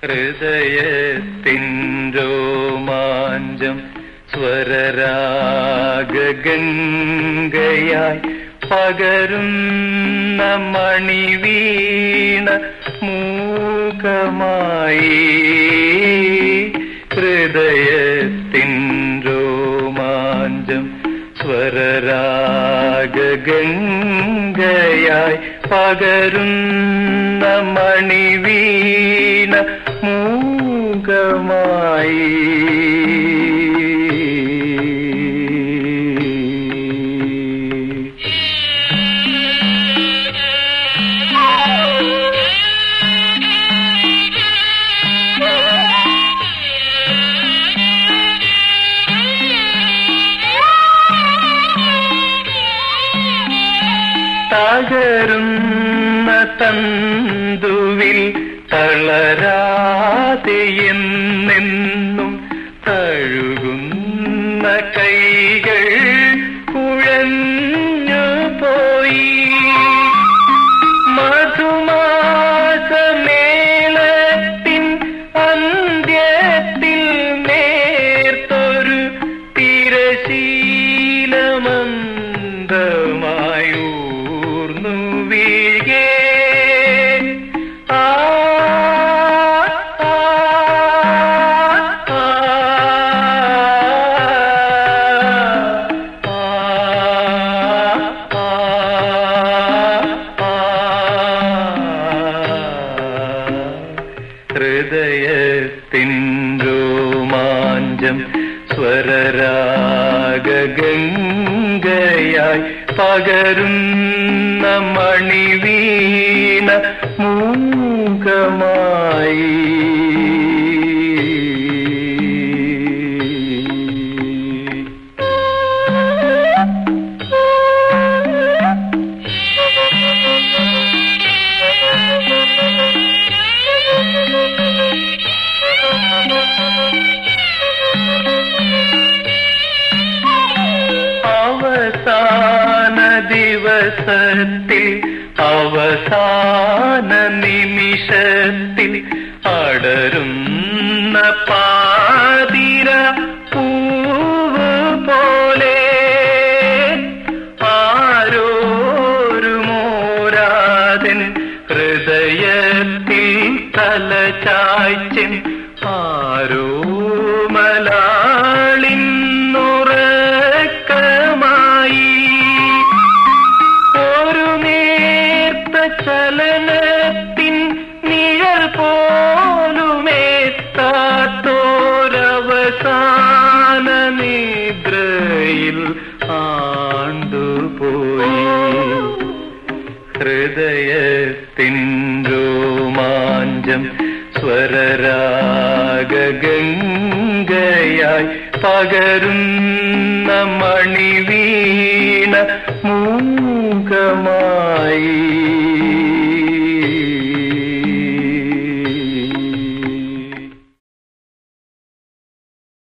ഹൃദയത്തിൻ രോമാഞ്ചം സ്വരരാഗംഗയായി പകരുന്ന മണിവീണ മൂകമായി ഹൃദയത്തിൻ രോമാഞ്ചം സ്വരരാഗംഗയായി പകരുന്ന മണിവീണ മൂകമായി തകരുന്ന തന്തുവിൽ തളരാതെ എന്നെന്നും തഴുകുന്ന കൈകൾ കുഴഞ്ഞു പോയി മധുമാസമേളത്തിൻ അന്ത്യത്തിൽ നേർത്തൊരു തിരശീലമന്ദമായൂർന്നു വീഴേ ആ ആ, ആ, ഹൃദയത്തിൻ രോമാഞ്ചം സ്വരരാഗംഗയായി പകരുന്ന മണിവീണ മൂകമായി അവസാന ദിവസത്തിൽ അവസാന നിമിഷത്തിൽ അടരുന്ന പാതിര പൂവ് പോലെ ആരോരുമോരാതൻ ഹൃദയത്തിൽ തലചായ്ച്ചൻ ആരോ മലാളിന്നുറക്കമായി ഒരു നേർത്ത ചലനത്തിൻ നിഴൽ പോലുമേത്താത്തോരവസാന നിദ്രയിൽ ആണ്ടുപോയി ഹൃദയത്തിൻ രോമാഞ്ചം സ്വരരാഗംഗയായി പകരുന്ന മണിവീണ മൂകമായി